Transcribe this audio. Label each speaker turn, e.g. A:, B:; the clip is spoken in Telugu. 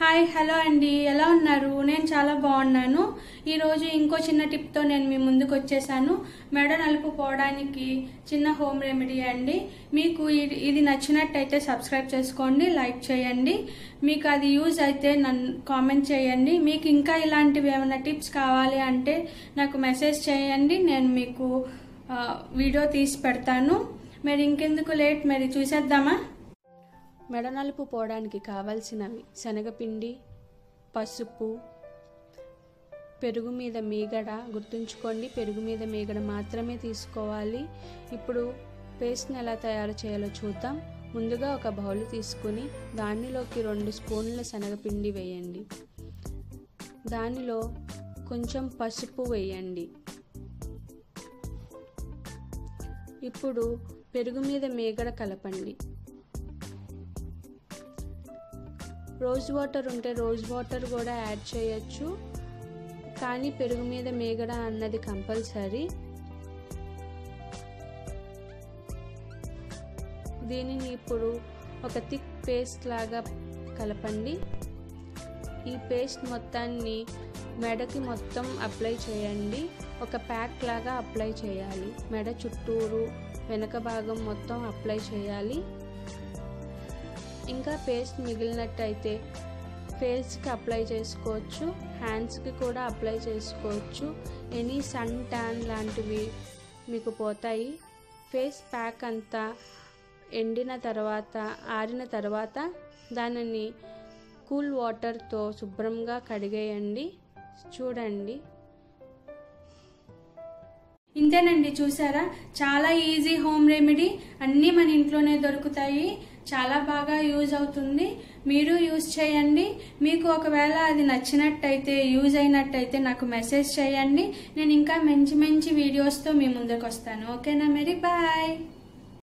A: హాయ్ హలో అండి ఎలా ఉన్నారు నేను చాలా బాగున్నాను ఈరోజు ఇంకో చిన్న టిప్తో నేను మీ ముందుకు వచ్చేసాను మెడ నలుపు పోవడానికి చిన్న హోమ్ రెమెడీ అండి మీకు ఇది ఇది నచ్చినట్టయితే సబ్స్క్రైబ్ చేసుకోండి లైక్ చేయండి మీకు అది యూజ్ అయితే నన్ను కామెంట్ చేయండి మీకు ఇంకా ఇలాంటివి ఏమైనా టిప్స్ కావాలి అంటే నాకు మెసేజ్ చేయండి నేను మీకు ఆ, వీడియో తీసి పెడతాను మరి ఇంకెందుకు లేట్ మరి చూసేద్దామా మెడనలుపు పోవడానికి కావలసినవి శనగపిండి పసుపు పెరుగు మీద మీగడ గుర్తుంచుకోండి పెరుగు మీద మీగడ మాత్రమే తీసుకోవాలి ఇప్పుడు పేస్ట్ని ఎలా తయారు చేయాలో చూద్దాం ముందుగా ఒక బౌల్ తీసుకుని దానిలోకి రెండు స్పూన్ల శనగపిండి వేయండి దానిలో కొంచెం పసుపు వేయండి ఇప్పుడు పెరుగు మీద మీగడ కలపండి రోజ్ వాటర్ ఉంటే రోజ్ వాటర్ కూడా యాడ్ చేయొచ్చు కానీ పెరుగు మీద మేగడ అన్నది కంపల్సరీ దీనిని ఇప్పుడు ఒక థిక్ పేస్ట్ లాగా కలపండి ఈ పేస్ట్ మొత్తాన్ని మెడకి మొత్తం అప్లై చేయండి ఒక ప్యాక్ లాగా అప్లై చేయాలి మెడ చుట్టూరు వెనక భాగం మొత్తం అప్లై చేయాలి ఇంకా పేస్ట్ మిగిలినట్టయితే ఫేస్కి అప్లై చేసుకోవచ్చు హ్యాండ్స్కి కూడా అప్లై చేసుకోవచ్చు ఎనీ సన్ ట్యాన్ లాంటివి మీకు పోతాయి ఫేస్ ప్యాక్ అంతా ఎండిన తర్వాత ఆరిన తర్వాత దానిని కూల్ వాటర్తో శుభ్రంగా కడిగేయండి చూడండి ఇంతేనండి చూసారా చాలా ఈజీ హోమ్ రెమెడీ అన్నీ మన ఇంట్లోనే దొరుకుతాయి చాలా బాగా యూజ్ అవుతుంది మీరు యూజ్ చేయండి మీకు ఒకవేళ అది నచ్చినట్టయితే యూజ్ అయినట్టయితే నాకు మెసేజ్ చేయండి నేను ఇంకా మంచి మంచి వీడియోస్తో మీ ముందుకు వస్తాను ఓకేనా మరి బాయ్